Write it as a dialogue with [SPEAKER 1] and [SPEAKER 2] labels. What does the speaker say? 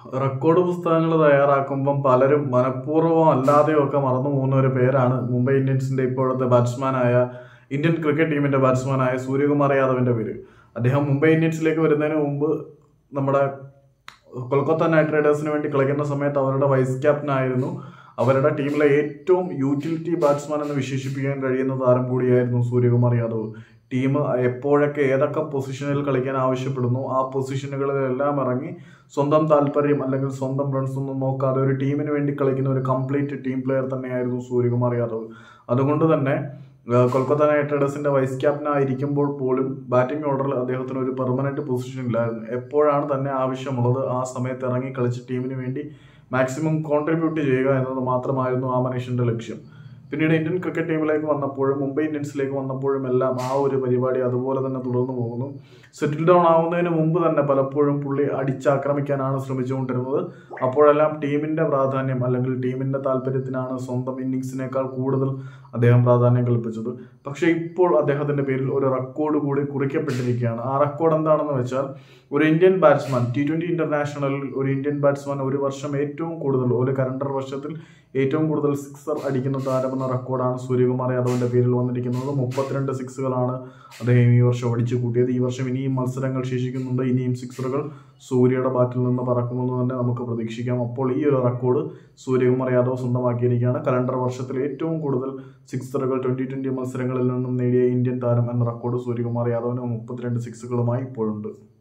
[SPEAKER 1] record പുസ്തകങ്ങൾ തയ്യാറാക്കുമ്പം പലരും മനഃപൂർവ്വം അല്ലാതെയോ ഒക്കെ മറന്നു പോകുന്ന ഒരു പേരാണ് മുംബൈ ഇന്ത്യൻസിന്റെ ഇപ്പോഴത്തെ ബാറ്റ്സ്മാനായ ഇന്ത്യൻ ക്രിക്കറ്റ് ടീമിന്റെ ബാറ്റ്സ്മാനായ സൂര്യകുമാർ യാദവിന്റെ പേര് അദ്ദേഹം മുംബൈ ഇന്ത്യൻസിലേക്ക് വരുന്നതിന് മുമ്പ് നമ്മുടെ കൊൽക്കത്ത നൈറ്റ് റൈഡേഴ്സിന് വേണ്ടി കളിക്കുന്ന സമയത്ത് അവരുടെ വൈസ് ക്യാപ്റ്റൻ ആയിരുന്നു അവരുടെ ടീമിലെ ഏറ്റവും യൂട്ടിലിറ്റി ബാറ്റ്സ്മാൻ എന്ന് വിശേഷിപ്പിക്കാൻ കഴിയുന്ന താരം കൂടിയായിരുന്നു സൂര്യകുമാർ യാദവ് ടീം എപ്പോഴൊക്കെ ഏതൊക്കെ പൊസിഷനിൽ കളിക്കാൻ ആവശ്യപ്പെടുന്നു ആ പൊസിഷനുകളിലെല്ലാം ഇറങ്ങി സ്വന്തം താല്പര്യം അല്ലെങ്കിൽ സ്വന്തം റൺസ് ഒന്നും നോക്കാതെ ഒരു ടീമിന് വേണ്ടി കളിക്കുന്ന ഒരു കംപ്ലീറ്റ് ടീം പ്ലെയർ തന്നെയായിരുന്നു സൂര്യകുമാർ യാദവ് അതുകൊണ്ട് തന്നെ ആ, കൊൽക്കത്ത നൈറ്റ് റൈഡേഴ്സിന്റെ വൈസ് ക്യാപ്റ്റൻ ആയിരിക്കുമ്പോൾ പോലും ബാറ്റിംഗ് ഓർഡറിൽ അദ്ദേഹത്തിന് ഒരു പെർമനന്റ് പൊസിഷൻ ഇല്ലായിരുന്നു എപ്പോഴാണ് തന്നെ ആവശ്യമുള്ളത് ആ സമയത്ത് ഇറങ്ങി കളിച്ച് ടീമിന് വേണ്ടി മാക്സിമം കോൺട്രിബ്യൂട്ട് ചെയ്യുക എന്നത് മാത്രമായിരുന്നു ആ മനുഷ്യന്റെ ലക്ഷ്യം പിന്നീട് ഇന്ത്യൻ ക്രിക്കറ്റ് ടീമിലേക്ക് വന്നപ്പോഴും മുംബൈ ഇന്ത്യൻസിലേക്ക് വന്നപ്പോഴും എല്ലാം ആ ഒരു പരിപാടി അതുപോലെ തന്നെ തുടർന്നു പോകുന്നു സെറ്റിൽ ഡൗൺ ആവുന്നതിന് മുമ്പ് തന്നെ പലപ്പോഴും പുള്ളി അടിച്ചാക്രമിക്കാനാണ് ശ്രമിച്ചുകൊണ്ടിരുന്നത് അപ്പോഴെല്ലാം ടീമിന്റെ പ്രാധാന്യം അല്ലെങ്കിൽ ടീമിന്റെ താല്പര്യത്തിനാണ് സ്വന്തം ഇന്നിങ്സിനേക്കാൾ കൂടുതൽ അദ്ദേഹം പ്രാധാന്യം കൽപ്പിച്ചത് പക്ഷേ ഇപ്പോൾ അദ്ദേഹത്തിന്റെ പേരിൽ ഒരു റെക്കോർഡ് കൂടി കുറിക്കപ്പെട്ടിരിക്കുകയാണ് ആ റെക്കോർഡ് എന്താണെന്ന് വെച്ചാൽ ഒരു ഇന്ത്യൻ ബാറ്റ്സ്മാൻ ടി ട്വന്റി ഇന്റർനാഷണലിൽ ഒരു ഇന്ത്യൻ ബാറ്റ്സ്മാൻ ഒരു വർഷം ഏറ്റവും കൂടുതൽ ഒരു കലണ്ടർ വർഷത്തിൽ ഏറ്റവും കൂടുതൽ സിക്സർ അടിക്കുന്ന താരമെന്ന റെക്കോർഡാണ് സൂര്യകുമാർ യാദവിന്റെ പേരിൽ വന്നിരിക്കുന്നത് മുപ്പത്തിരണ്ട് സിക്സുകളാണ് അദ്ദേഹം ഈ വർഷം അടിച്ചു കൂട്ടിയത് ഈ വർഷം ഇനിയും മത്സരങ്ങൾ ശേഷിക്കുന്നുണ്ട് ഇനിയും സിക്സറുകൾ സൂര്യയുടെ ബാറ്റിൽ നിന്ന് പറക്കുമെന്ന് തന്നെ നമുക്ക് പ്രതീക്ഷിക്കാം അപ്പോൾ ഈ ഒരു റെക്കോർഡ് സൂര്യകുമാർ യാദവ് സ്വന്തമാക്കിയിരിക്കുകയാണ് കലണ്ടർ വർഷത്തിൽ ഏറ്റവും കൂടുതൽ സിക്സറുകൾ ട്വന്റി ട്വന്റി മത്സരങ്ങളിൽ നിന്നും നേടിയ ഇന്ത്യൻ താരം എന്ന റെക്കോർഡ് സൂര്യകുമാർ യാദവിന് മുപ്പത്തിരണ്ട് സിക്സുകളുമായി ഇപ്പോഴുണ്ട്